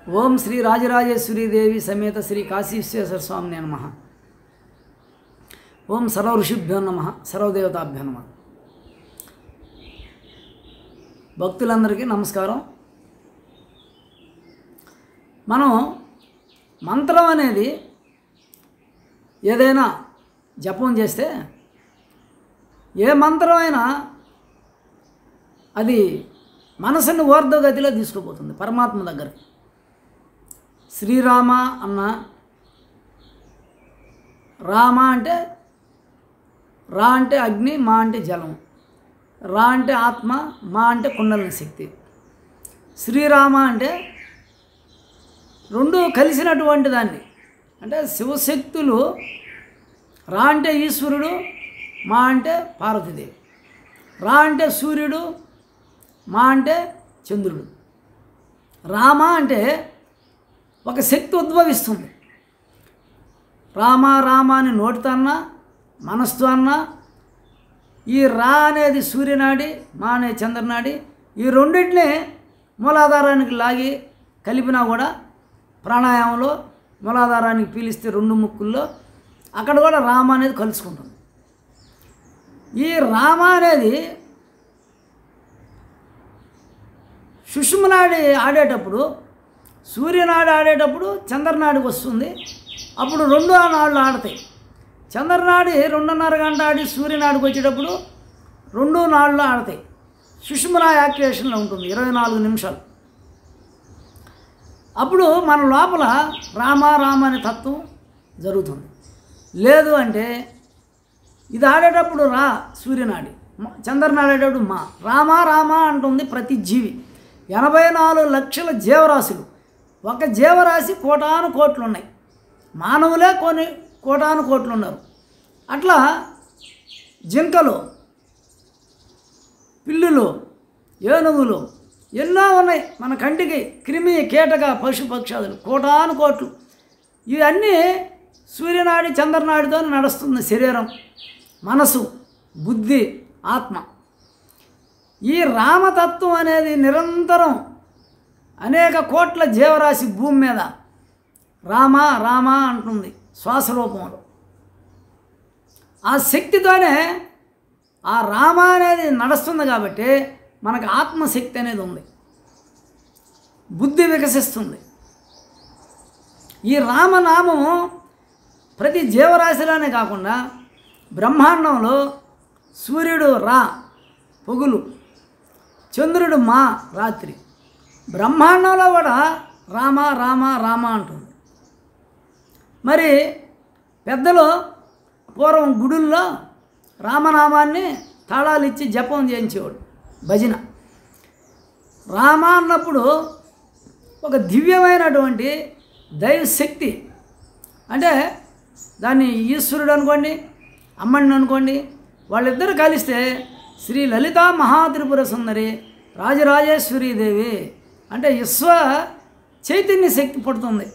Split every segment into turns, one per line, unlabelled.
ఓం శ్రీ రాజరాజేశ్వరి దేవి సమేత శ్రీ కాశీ విశ్వేశ్వర స్వామి నమ ఓం సర్వ ఋషిభ్యో నమ సర్వదేవతాభ్యో నమ భక్తులందరికీ నమస్కారం మనం మంత్రం అనేది ఏదైనా జపం చేస్తే ఏ మంత్రం అయినా అది మనసుని ఊర్ధ్వగతిలో తీసుకుపోతుంది పరమాత్మ దగ్గరికి శ్రీరామ అన్న రామ అంటే రా అంటే అగ్ని మా అంటే జలం రా అంటే ఆత్మ మా అంటే కుండలిని శక్తి శ్రీరామ అంటే రెండు కలిసినటువంటి దాన్ని అంటే శివశక్తులు రా అంటే ఈశ్వరుడు మా అంటే పార్వతీదేవి రా అంటే సూర్యుడు మా అంటే చంద్రుడు రామ అంటే ఒక శక్తి ఉద్భవిస్తుంది రామ రామ అని నోటితో అన్నా మనసుతో అన్నా ఈ రా అనేది సూర్యనాడి మా అనే చంద్రనాడి ఈ రెండింటిని మూలాధారానికి లాగి కలిపినా కూడా ప్రాణాయామంలో మూలాధారానికి పీలిస్తే రెండు ముక్కుల్లో అక్కడ కూడా రామ అనేది కలుసుకుంటుంది ఈ రామ అనేది సుషుమనాడి ఆడేటప్పుడు సూర్యనాడి ఆడేటప్పుడు చంద్రనాడికి వస్తుంది అప్పుడు రెండు ఆ నాళ్ళు ఆడతాయి చంద్రనాడి రెండున్నర గంట ఆడి సూర్యనాడికి వచ్చేటప్పుడు రెండు నాళ్ళు ఆడతాయి సుషుమనా యాక్టివేషన్లో ఉంటుంది ఇరవై నాలుగు నిమిషాలు అప్పుడు మన లోపల రామ రామ అనే తత్వం జరుగుతుంది లేదు అంటే ఇది ఆడేటప్పుడు రా సూర్యనాడి మ- చంద్రనాడి ఆడేటప్పుడు మా రామ రామ అంటుంది ప్రతి జీవి ఎనభై నాలుగు లక్షల జీవరాశులు ఒక జీవరాశి కోటాను కోట్లు ఉన్నాయి మానవులే కొన్ని కోటాను కోట్లు ఉన్నారు అట్లా జింకలు పిల్లులు ఏనుగులు ఎన్నో ఉన్నాయి మన కంటికి క్రిమి కీటక పశు పక్షాదులు కోటాను కోట్లు ఇవన్నీ సూర్యనాడి చంద్రనాడితో నడుస్తుంది శరీరం మనసు బుద్ధి ఆత్మ ఈ రామతత్వం అనేది నిరంతరం అనేక కోట్ల జీవరాశి భూమి మీద రామ రామ అంటుంది శ్వాస రూపంలో ఆ శక్తితోనే ఆ రామ అనేది నడుస్తుంది కాబట్టి మనకు ఆత్మశక్తి అనేది ఉంది బుద్ధి వికసిస్తుంది ఈ రామనామము ప్రతి జీవరాశిలోనే కాకుండా బ్రహ్మాండంలో సూర్యుడు రా పొగులు చంద్రుడు మా రాత్రి బ్రహ్మాండంలో కూడా రామ రామ రామ అంటుంది మరి పెద్దలు పూర్వం గుడుల్లో రామనామాన్ని తాళాలు ఇచ్చి జపం చేయించేవాడు భజన రామ అన్నప్పుడు ఒక దివ్యమైనటువంటి దైవశక్తి అంటే దాన్ని ఈశ్వరుడు అనుకోండి అమ్మని అనుకోండి వాళ్ళిద్దరు కలిస్తే శ్రీ లలితా మహాత్రిపుర సుందరి రాజరాజేశ్వరీ దేవి అంటే విశ్వ చైతన్య శక్తి పుడుతుంది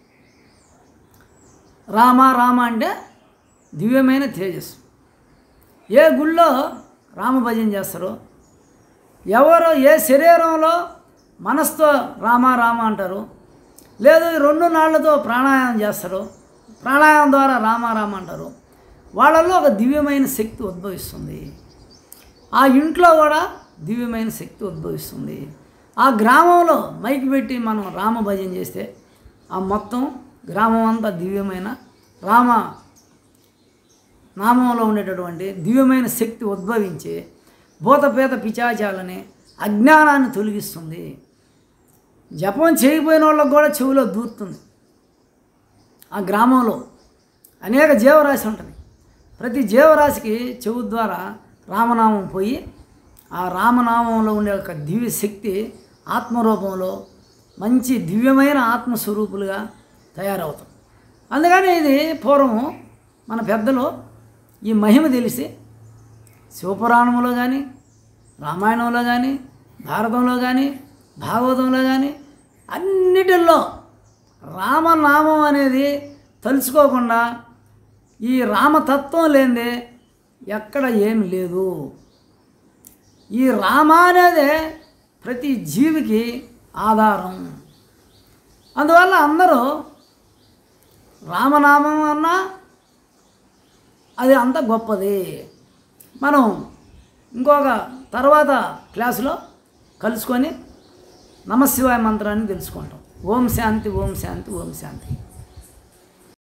రామ రామ అంటే దివ్యమైన తేజస్సు ఏ గుళ్ళో రామ భజన చేస్తారో ఎవరు ఏ శరీరంలో మనసుతో రామ రామ అంటారు లేదు ఈ రెండు నాళ్లతో ప్రాణాయామం చేస్తారు ప్రాణాయామం ద్వారా రామ రామ అంటారు వాళ్ళలో ఒక దివ్యమైన శక్తి ఉద్భవిస్తుంది ఆ ఇంట్లో కూడా దివ్యమైన శక్తి ఉద్భవిస్తుంది ఆ గ్రామంలో మైక్ పెట్టి మనం రామ భజన చేస్తే ఆ మొత్తం గ్రామం అంతా దివ్యమైన రామ నామంలో ఉండేటటువంటి దివ్యమైన శక్తి ఉద్భవించి భూతపేత పిచాచాలని అజ్ఞానాన్ని తొలగిస్తుంది జపం చేయకపోయిన వాళ్ళకు కూడా చెవిలో దూరుతుంది ఆ గ్రామంలో అనేక జీవరాశి ఉంటుంది ప్రతి జీవరాశికి చెవు ద్వారా రామనామం పోయి ఆ రామనామంలో ఉండే ఒక దివ్య శక్తి ఆత్మరూపంలో మంచి దివ్యమైన ఆత్మస్వరూపులుగా తయారవుతాం అందుకని ఇది పూర్వం మన పెద్దలు ఈ మహిమ తెలిసి శివపురాణంలో కానీ రామాయణంలో కానీ భారతంలో కానీ భాగవతంలో కానీ అన్నిటిల్లో రామనామం అనేది తలుచుకోకుండా ఈ రామతత్వం లేనిదే ఎక్కడ ఏమి లేదు ఈ రామ అనేదే ప్రతి జీవికి ఆధారం అందువల్ల అందరూ రామనామం అన్నా అది అంత గొప్పది మనం ఇంకొక తర్వాత క్లాసులో కలుసుకొని నమశివాయ మంత్రాన్ని తెలుసుకుంటాం ఓం శాంతి ఓం శాంతి ఓం శాంతి